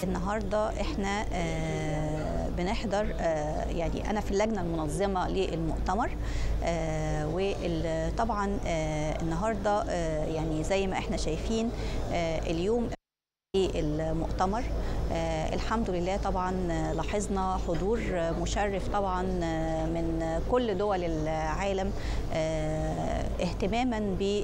النهارده احنا بنحضر يعني انا في اللجنه المنظمه للمؤتمر وطبعا النهارده يعني زي ما احنا شايفين اليوم المؤتمر آه الحمد لله طبعا لاحظنا حضور مشرف طبعا من كل دول العالم آه اهتماما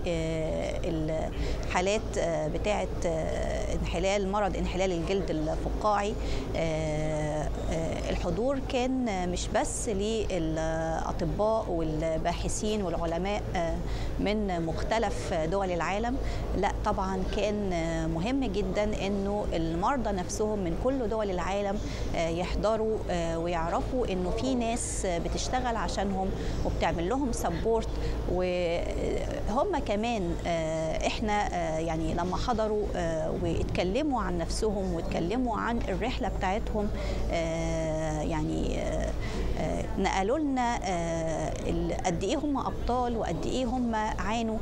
بالحالات بتاعه انحلال مرض انحلال الجلد الفقاعي آه الحضور كان مش بس للاطباء والباحثين والعلماء من مختلف دول العالم لا طبعا كان مهم جدا انه المرضى نفسهم من كل دول العالم يحضروا ويعرفوا انه في ناس بتشتغل عشانهم وبتعمل لهم سبورت وهم كمان احنا يعني لما حضروا واتكلموا عن نفسهم واتكلموا عن الرحله بتاعتهم يعني نقلوا لنا قد ايه هم ابطال وقد ايه هم عانوا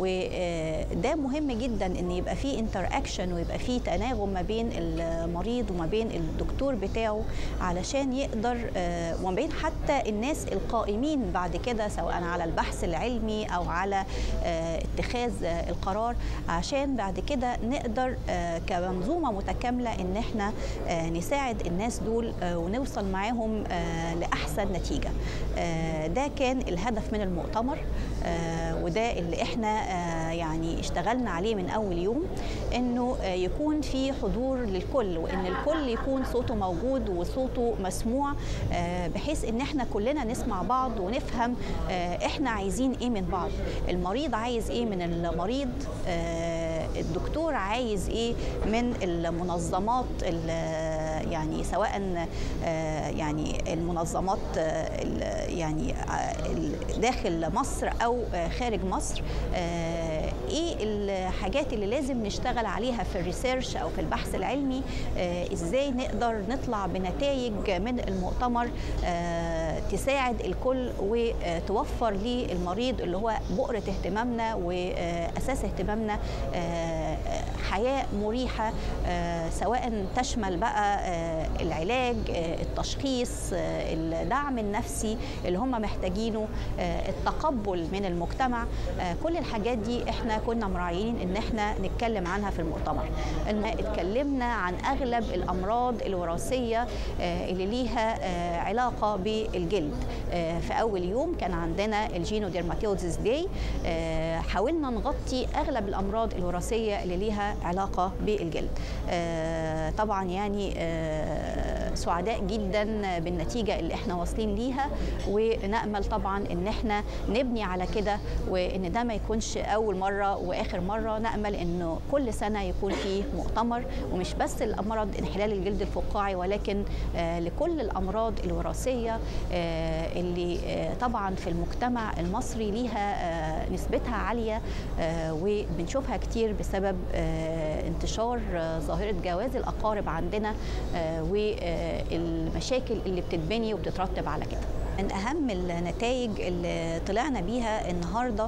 وده مهم جدا ان يبقى في انتر اكشن ويبقى في تناغم ما بين المريض وما بين الدكتور بتاعه علشان يقدر وما بين حتى الناس القائمين بعد كده سواء على البحث العلمي او على اتخاذ القرار عشان بعد كده نقدر كمنظومه متكامله ان احنا نساعد الناس دول ونوصل معاهم لاحسن نتيجه ده كان الهدف من المؤتمر وده اللي احنا يعني اشتغلنا عليه من اول يوم انه يكون في حضور للكل وان الكل يكون صوته موجود وصوته مسموع بحيث ان احنا كلنا نسمع بعض ونفهم احنا عايزين ايه من بعض المريض عايز ايه من المريض الدكتور عايز ايه من المنظمات يعني سواء يعني المنظمات يعني داخل مصر او خارج مصر ايه الحاجات اللي لازم نشتغل عليها في الريسيرش او في البحث العلمي ازاي نقدر نطلع بنتائج من المؤتمر تساعد الكل وتوفر للمريض اللي هو بؤرة اهتمامنا واساس اهتمامنا حياة مريحة سواء تشمل بقى العلاج التشخيص الدعم النفسي اللي هم محتاجينه التقبل من المجتمع كل الحاجات دي احنا كنا مراعيين ان احنا نتكلم عنها في المؤتمر اتكلمنا عن اغلب الامراض الوراثيه اللي ليها علاقه بالجلد في اول يوم كان عندنا الجينو ديرماتيوزيس داي حاولنا نغطي اغلب الامراض الوراثيه اللي ليها علاقه بالجلد طبعا يعني سعداء جدا بالنتيجه اللي احنا واصلين ليها ونامل طبعا ان احنا نبني على كده وان ده ما يكونش اول مره واخر مره نامل انه كل سنه يكون في مؤتمر ومش بس الامراض انحلال الجلد الفقاعي ولكن لكل الامراض الوراثيه اللي طبعا في المجتمع المصري ليها نسبتها عاليه وبنشوفها كتير بسبب انتشار ظاهره جواز الاقارب عندنا والمشاكل اللي بتتبني وبتترتب على كده من اهم النتائج اللي طلعنا بيها النهارده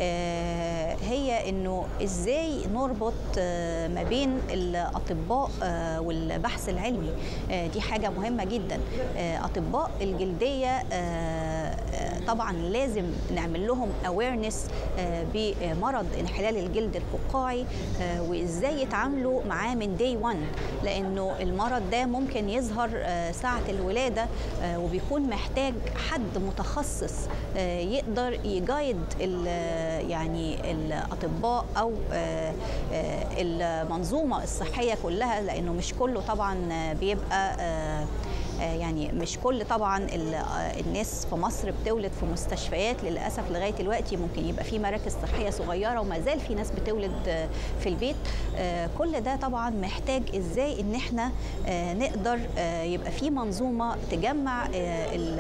هي انه ازاي نربط ما بين الاطباء والبحث والبحث العلمي دي حاجه مهمه جدا اطباء الجلديه طبعا لازم نعمل لهم اويرنس بمرض انحلال الجلد الفقاعي وازاي يتعاملوا معاه من داي 1 لانه المرض ده ممكن يظهر ساعه الولاده وبيكون محتاج حد متخصص يقدر يجايد يعني الاطباء او المنظومه الصحيه كلها لانه مش كله طبعا بيبقى يعني مش كل طبعا الناس في مصر بتولد في مستشفيات للاسف لغايه دلوقتي ممكن يبقى في مراكز صحيه صغيره وما زال في ناس بتولد في البيت كل ده طبعا محتاج ازاي ان احنا نقدر يبقى في منظومه تجمع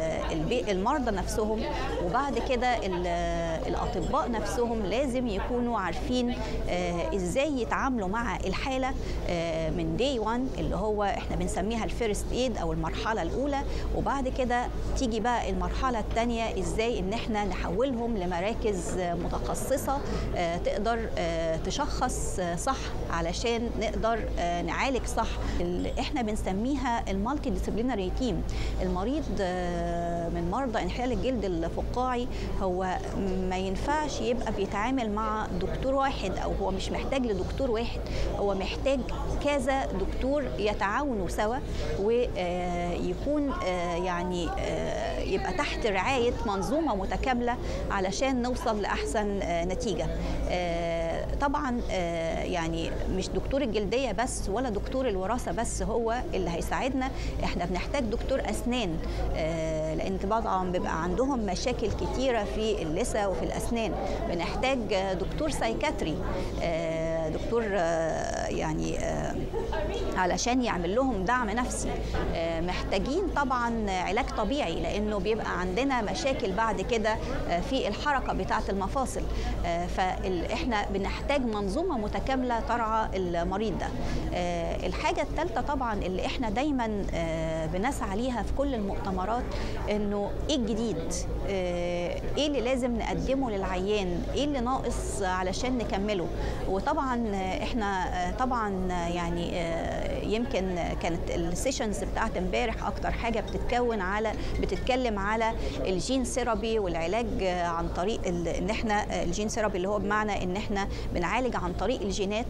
المرضى نفسهم وبعد كده الاطباء نفسهم لازم يكونوا عارفين ازاي يتعاملوا مع الحاله من دي 1 اللي هو احنا بنسميها الفيرست ايد او المرحله الاولى وبعد كده تيجي بقى المرحله الثانيه ازاي ان احنا نحولهم لمراكز متخصصه تقدر تشخص صح علشان نقدر نعالج صح احنا بنسميها المالتي ديسيبلينري تيم المريض من مرضى انحلال الجلد الفقاعي هو ما ينفعش يبقى بيتعامل مع دكتور واحد او هو مش محتاج لدكتور واحد هو محتاج كذا دكتور يتعاونوا سوا ويكون يعني يبقى تحت رعايه منظومه متكامله علشان نوصل لاحسن نتيجه طبعا يعني مش دكتور الجلديه بس ولا دكتور الوراثه بس هو اللي هيساعدنا احنا بنحتاج دكتور اسنان لان طبعا بيبقى عندهم مشاكل كتيره في اللثه وفي الاسنان بنحتاج دكتور سايكاتري دكتور يعني علشان يعمل لهم دعم نفسي محتاجين طبعا علاج طبيعي لانه بيبقى عندنا مشاكل بعد كده في الحركه بتاعه المفاصل فاحنا بنحتاج منظومه متكامله ترعى المريض ده الحاجه الثالثه طبعا اللي احنا دايما بنسعى ليها في كل المؤتمرات انه ايه الجديد ايه اللي لازم نقدمه للعيان ايه اللي ناقص علشان نكمله وطبعا احنا طبعا يعني يمكن كانت السيشنز بتاعت امبارح اكتر حاجه بتتكون على بتتكلم على الجين ثيرابي والعلاج عن طريق ان احنا الجين ثيرابي اللي هو بمعنى ان احنا بنعالج عن طريق الجينات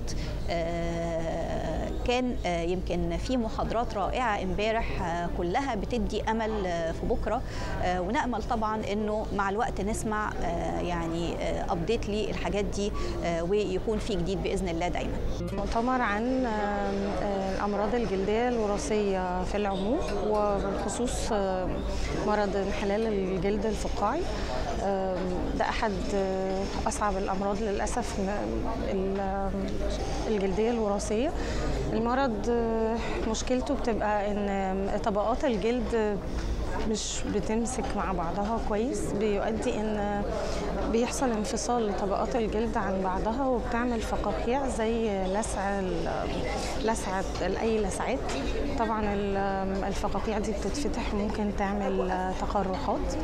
كان يمكن في محاضرات رائعه امبارح كلها بتدي امل في بكره ونامل طبعا انه مع الوقت نسمع يعني ابديت للحاجات دي ويكون في جديد باذن الله دايما. مؤتمر عن الامراض الجلديه الوراثيه في العموم وبالخصوص مرض انحلال الجلد الفقاعي ده احد اصعب الامراض للاسف الجلديه الوراثيه المرض مشكلته بتبقى ان طبقات الجلد مش بتمسك مع بعضها كويس بيؤدي ان بيحصل انفصال لطبقات الجلد عن بعضها وبتعمل فقاقيع زي لسع لسعة اي لسعات طبعا الفقاقيع دي بتتفتح وممكن تعمل تقرحات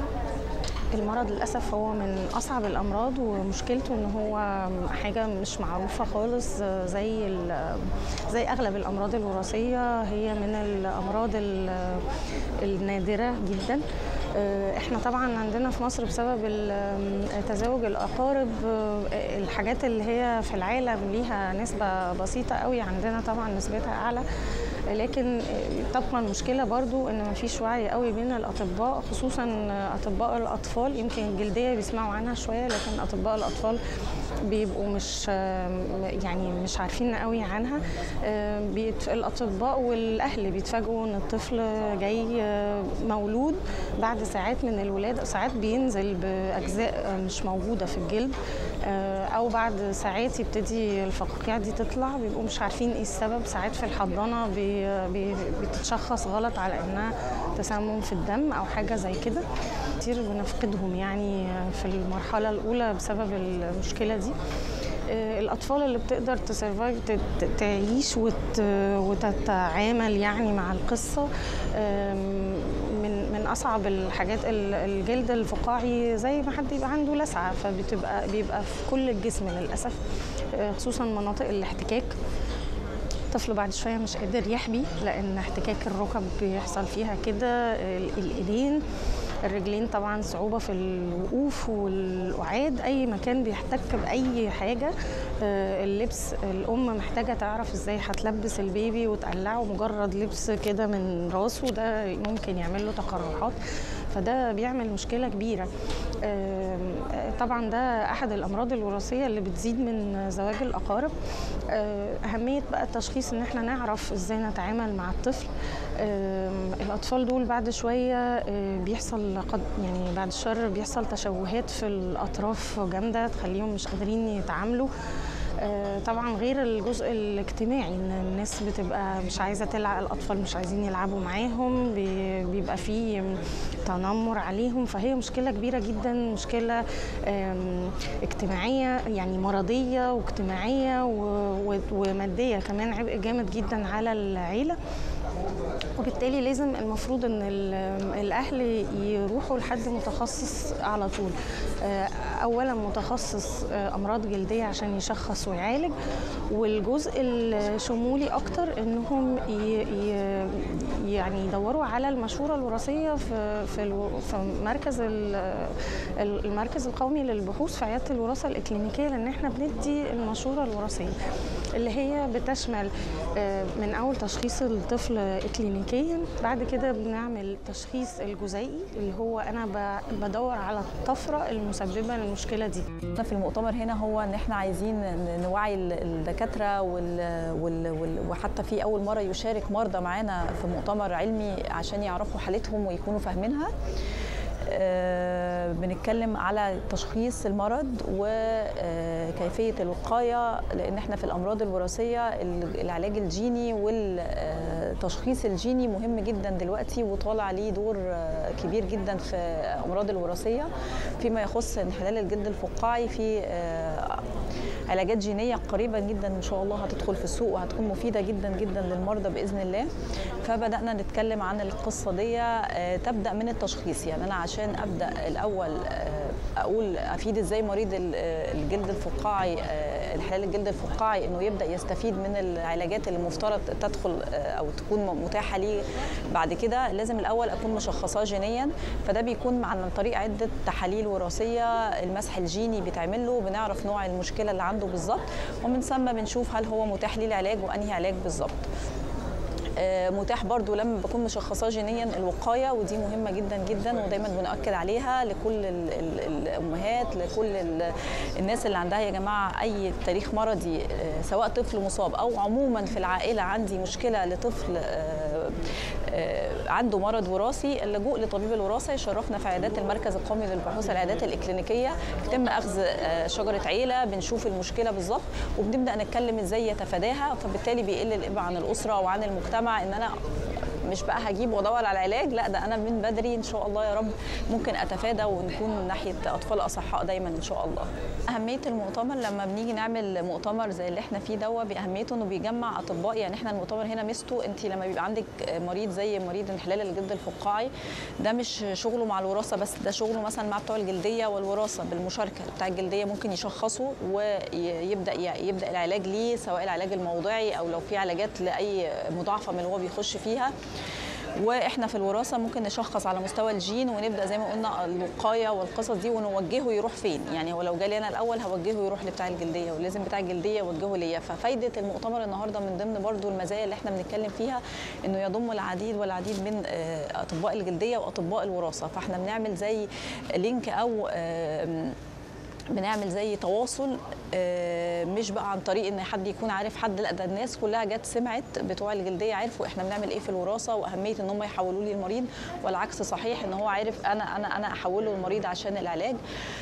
المرض للاسف هو من اصعب الامراض ومشكلته ان هو حاجه مش معروفه خالص زي زي اغلب الامراض الوراثيه هي من الامراض النادره جدا احنا طبعا عندنا في مصر بسبب تزاوج الاقارب الحاجات اللي هي في العالم ليها نسبه بسيطه قوي عندنا طبعا نسبتها اعلى لكن تبقى المشكله برضو ان ما فيش وعي قوي بين الاطباء خصوصا اطباء الاطفال يمكن الجلديه بيسمعوا عنها شويه لكن اطباء الاطفال بيبقوا مش يعني مش عارفين قوي عنها الاطباء والاهل بيتفاجئوا ان الطفل جاي مولود بعد ساعات من الولاده ساعات بينزل باجزاء مش موجوده في الجلد او بعد ساعات يبتدي الفقاقيع دي تطلع بيبقوا مش عارفين ايه السبب ساعات في الحضانه بي بي بتتشخص غلط على انها تسمم في الدم او حاجه زي كده كتير بنفقدهم يعني في المرحله الاولى بسبب المشكله دي الاطفال اللي بتقدر تسرفايف تعيش وتتعامل يعني مع القصه من من اصعب الحاجات الجلد الفقاعي زي ما حد يبقى عنده لسعه فبتبقى بيبقى في كل الجسم للاسف خصوصا مناطق الاحتكاك الطفل بعد شويه مش قادر يحبي لان احتكاك الركب بيحصل فيها كده الايدين الرجلين طبعا صعوبة في الوقوف والقعاد أي مكان بيحتك بأي حاجة اللبس الأم محتاجة تعرف إزاي هتلبس البيبي وتقلعه مجرد لبس كده من راسه ده ممكن يعمل له تقرحات فده بيعمل مشكلة كبيرة طبعا ده أحد الأمراض الوراثية اللي بتزيد من زواج الأقارب أهمية بقى التشخيص إن احنا نعرف إزاي نتعامل مع الطفل الأطفال دول بعد شوية بيحصل قد يعني بعد الشر بيحصل تشوهات في الأطراف جامدة تخليهم مش قادرين يتعاملوا آه، طبعا غير الجزء الاجتماعي ان الناس بتبقى مش عايزه تلعب الاطفال مش عايزين يلعبوا معاهم بي- بيبقى في تنمر عليهم فهي مشكله كبيره جدا مشكله آم، اجتماعيه يعني مرضيه واجتماعيه و- و- وماديه كمان عبء جامد جدا على العيله وبالتالي لازم المفروض ان ال- الاهل يروحوا لحد متخصص على طول آه، اولا متخصص آه، امراض جلديه عشان يشخص ويعالج والجزء الشمولي اكتر انهم ي- ي- يعني يدوروا على المشوره الوراثيه في في الو- في مركز ال- المركز القومي للبحوث في عياده الوراثه الاكلينيكيه لان احنا بندي المشوره الوراثيه اللي هي بتشمل آه، من اول تشخيص الطفل اكلينيكيا بعد كده بنعمل تشخيص الجزيئي اللي هو انا ب- بدور على الطفره المسببه للمشكله دي احنا في المؤتمر هنا هو ان احنا عايزين ن- نوعي ال- الدكاتره وال... وال... وال... وحتى في اول مره يشارك مرضى معانا في مؤتمر علمي عشان يعرفوا حالتهم ويكونوا فاهمينها آه، بنتكلم على تشخيص المرض وكيفيه الوقايه لان احنا في الامراض الوراثيه ال- العلاج الجيني والتشخيص الجيني مهم جدا دلوقتي وطالع عليه دور آه، كبير جدا في الامراض الوراثيه فيما يخص انحلال الجلد الفقاعي في آه، علاجات جينيه قريبا جدا ان شاء الله هتدخل في السوق وهتكون مفيده جدا جدا للمرضى باذن الله فبدانا نتكلم عن القصه دي آه، تبدا من التشخيص يعني انا عشان ابدا الاول آه، اقول افيد ازاي مريض ال- آه، الجلد الفقاعي آه، انحلال الجلد الفقاعي انه يبدا يستفيد من العلاجات اللي المفترض تدخل آه، او تكون متاحه ليه بعد كده لازم الاول اكون مشخصاه جينيا فده بيكون عن طريق عده تحاليل وراثيه المسح الجيني بيتعمل له بنعرف نوع المشكله اللي عنده بالظبط ومن ثم بنشوف هل هو متاح ليه العلاج وانهي علاج بالظبط آه، متاح برضو لما بكون مشخصاه جينيا الوقايه ودي مهمه جدا جدا ودايما بنؤكد عليها لكل ال ال الامهات لكل ال الناس اللي عندها يا جماعه اي تاريخ مرضي آه، سواء طفل مصاب او عموما في العائله عندي مشكله لطفل آه، آه، عنده مرض وراثي اللجوء لطبيب الوراثه يشرفنا في عيادات المركز القومي للبحوث العيادات الاكلينيكيه يتم اخذ آه، شجره عيله بنشوف المشكله بالظبط وبنبدا نتكلم ازاي يتفاداها فبالتالي بيقل الابع عن الاسره وعن المجتمع ان انا مش بقى هجيب وادور على العلاج لا ده انا من بدري ان شاء الله يا رب ممكن اتفادى ونكون ناحيه اطفال اصحاء دايما ان شاء الله اهميه المؤتمر لما بنيجي نعمل مؤتمر زي اللي احنا فيه دوا باهميته انه بيجمع اطباء يعني احنا المؤتمر هنا ميزته انت لما بيبقى عندك مريض زي مريض انحلال الجلد الفقاعي ده مش شغله مع الوراثه بس ده شغله مثلا مع بتوع الجلديه والوراثه بالمشاركه بتاع الجلديه ممكن يشخصوا ويبدا يبدا العلاج ليه سواء العلاج الموضعي او لو في علاجات لاي مضاعفه من اللي هو بيخش فيها واحنا في الوراثه ممكن نشخص على مستوى الجين ونبدا زي ما قلنا الوقايه والقصص دي ونوجهه يروح فين يعني هو لو جالي انا الاول هوجهه يروح لبتاع الجلديه ولازم بتاع الجلديه يوجهه ليا ففايده المؤتمر النهارده من ضمن برضو المزايا اللي احنا بنتكلم فيها انه يضم العديد والعديد من آه، اطباء الجلديه واطباء الوراثه فاحنا بنعمل زي لينك او آم، بنعمل زي تواصل آه، مش بقى عن طريق ان حد يكون عارف حد لا ده الناس كلها جت سمعت بتوع الجلديه عرفوا احنا بنعمل ايه في الوراثه واهميه ان هم يحولوا لي المريض والعكس صحيح ان هو عارف انا انا انا احوله المريض عشان العلاج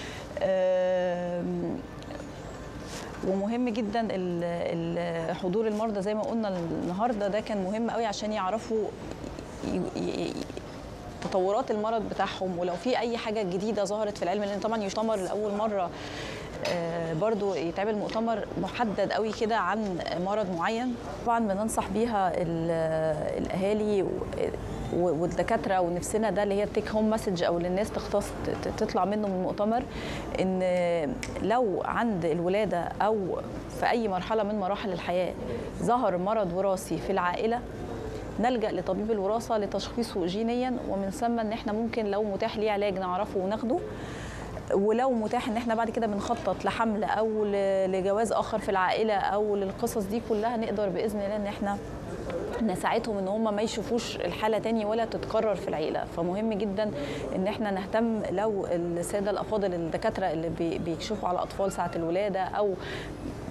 آم، ومهم جدا ال- ال- حضور المرضى زي ما قلنا النهارده ده كان مهم قوي عشان يعرفوا ي- ي- تطورات المرض بتاعهم ولو في اي حاجه جديده ظهرت في العلم لان طبعا يؤتمر لاول مره آه، برضو يتعمل مؤتمر محدد قوي كده عن مرض معين طبعا بننصح بيها ال- الاهالي و- و- والدكاتره ونفسنا ده اللي هي التيك هوم مسج او اللي الناس تختص ت- تطلع منه من المؤتمر ان لو عند الولاده او في اي مرحله من مراحل الحياه ظهر مرض وراثي في العائله نلجا لطبيب الوراثه لتشخيصه جينيا ومن ثم ان احنا ممكن لو متاح ليه علاج نعرفه وناخده ولو متاح ان احنا بعد كده بنخطط لحمل او ل- لجواز اخر في العائله او للقصص دي كلها نقدر باذن الله ان احنا نساعدهم ان هم ما يشوفوش الحاله تاني ولا تتكرر في العيله فمهم جدا ان احنا نهتم لو الساده الافاضل الدكاتره اللي بي- بيكشفوا على اطفال ساعه الولاده او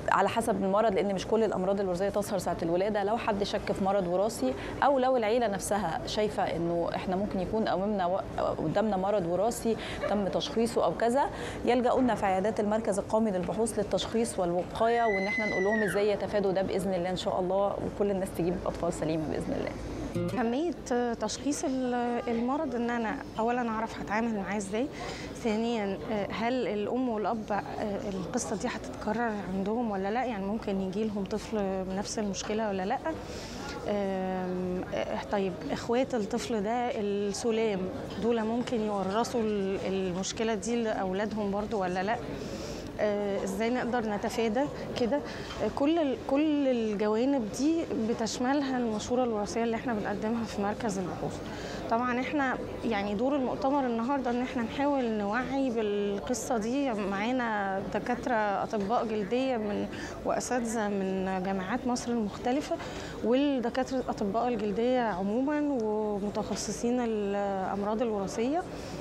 على حسب المرض لان مش كل الامراض الوراثيه تظهر ساعه الولاده لو حد شك في مرض وراثي او لو العيله نفسها شايفه انه احنا ممكن يكون امامنا و- قدامنا مرض وراثي تم تشخيصه او كذا يلجؤون في عيادات المركز القومي للبحوث للتشخيص والوقايه وان احنا نقول لهم ازاي يتفادوا ده باذن الله ان شاء الله وكل الناس تجيب اطفال سليمه باذن الله أهمية تشخيص ال- المرض إن أنا أولا أعرف هتعامل معاه إزاي ثانيا آه، هل الأم والأب آه، القصة دي هتتكرر عندهم ولا لا يعني ممكن يجي لهم طفل بنفس المشكلة ولا لا آم، آه، طيب اخوات الطفل ده السلام دول ممكن يورثوا ال- المشكله دي لاولادهم برضو ولا لا آه، ازاي نقدر نتفادى كده آه، كل ال- كل الجوانب دي بتشملها المشوره الوراثيه اللي احنا بنقدمها في مركز البحوث طبعا احنا يعني دور المؤتمر النهارده ان احنا نحاول نوعي بالقصه دي معانا دكاتره اطباء جلديه من واساتذه من جامعات مصر المختلفه والدكاتره الاطباء الجلديه عموما ومتخصصين الامراض الوراثيه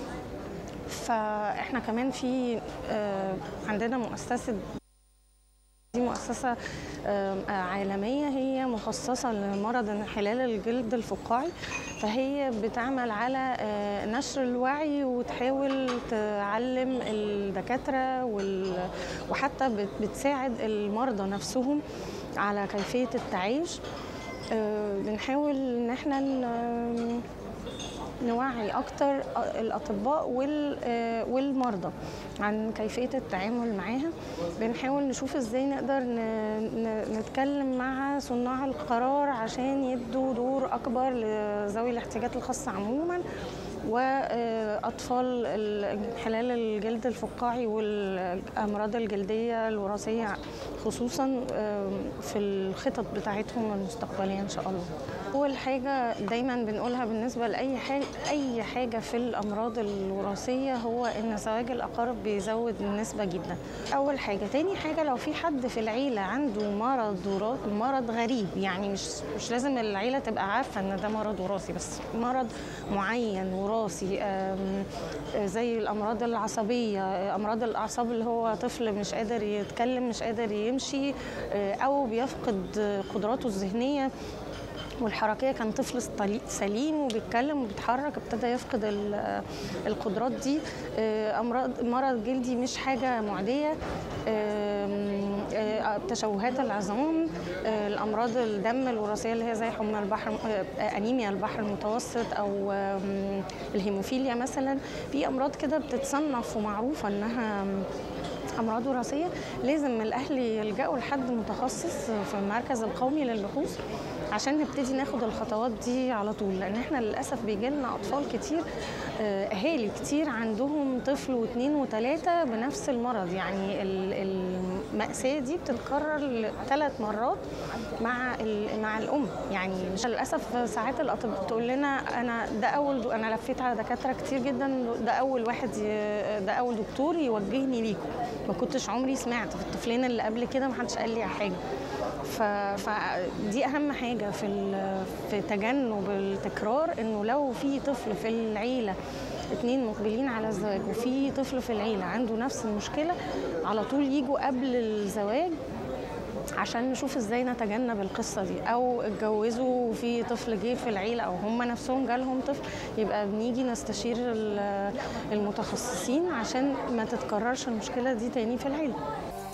فاحنا كمان في آه، عندنا مؤسسه دي مؤسسة آم، آه، عالمية هي مخصصة لمرض انحلال الجلد الفقاعي فهي بتعمل على آه، نشر الوعي وتحاول تعلم الدكاترة وال- وحتى بت- بتساعد المرضى نفسهم على كيفية التعايش آه، بنحاول ان احنا ن- نوعي اكتر الاطباء وال- آه، والمرضى عن كيفيه التعامل معاها بنحاول نشوف ازاي نقدر ن- ن- نتكلم مع صناع القرار عشان يدوا دور اكبر لذوي الاحتياجات الخاصه عموما واطفال انحلال الجلد الفقاعي والامراض الجلديه الوراثيه خصوصا آم، في الخطط بتاعتهم المستقبليه ان شاء الله اول حاجه دايما بنقولها بالنسبه لاي حاجه اي حاجه في الامراض الوراثيه هو ان زواج الاقارب بيزود النسبه جدا اول حاجه تاني حاجه لو في حد في العيله عنده مرض ورا- مرض غريب يعني مش مش لازم العيله تبقى عارفه ان ده مرض وراثي بس مرض معين وراثي آم، آه، زي الامراض العصبيه آه، امراض الاعصاب اللي هو طفل مش قادر يتكلم مش قادر يمشي آه، او بيفقد آه، قدراته الذهنيه والحركيه كان طفل سطلي- سليم وبيتكلم وبيتحرك ابتدى يفقد ال- القدرات دي آه، امراض مرض جلدي مش حاجه معديه آم، آه، تشوهات العظام آه، الامراض الدم الوراثيه اللي هي زي حمى البحر آه، انيميا البحر المتوسط او آم، الهيموفيليا مثلا في امراض كده بتتصنف ومعروفه انها امراض وراثيه لازم الاهل يلجأوا لحد متخصص في المركز القومي للبحوث عشان نبتدي ناخد الخطوات دي على طول لان احنا للاسف بيجي لنا اطفال كتير آه، اهالي كتير عندهم طفل واثنين وثلاثه بنفس المرض يعني ال- المأساة دي بتتكرر ثلاث مرات مع ال- مع الام يعني مش للاسف ساعات الاطباء تقول لنا انا ده اول انا لفيت على دكاتره كتير جدا ده اول واحد ي- ده اول دكتور يوجهني ليكم ما كنتش عمري سمعت في الطفلين اللي قبل كده ما حدش قال لي على حاجه ف... فدي اهم حاجه في ال... في تجنب التكرار انه لو في طفل في العيله اتنين مقبلين على الزواج وفي طفل في العيله عنده نفس المشكله على طول يجوا قبل الزواج عشان نشوف ازاي نتجنب القصه دي او اتجوزوا وفي طفل جه في العيله او هم نفسهم جالهم طفل يبقى بنيجي نستشير ال- المتخصصين عشان ما تتكررش المشكله دي تاني في العيله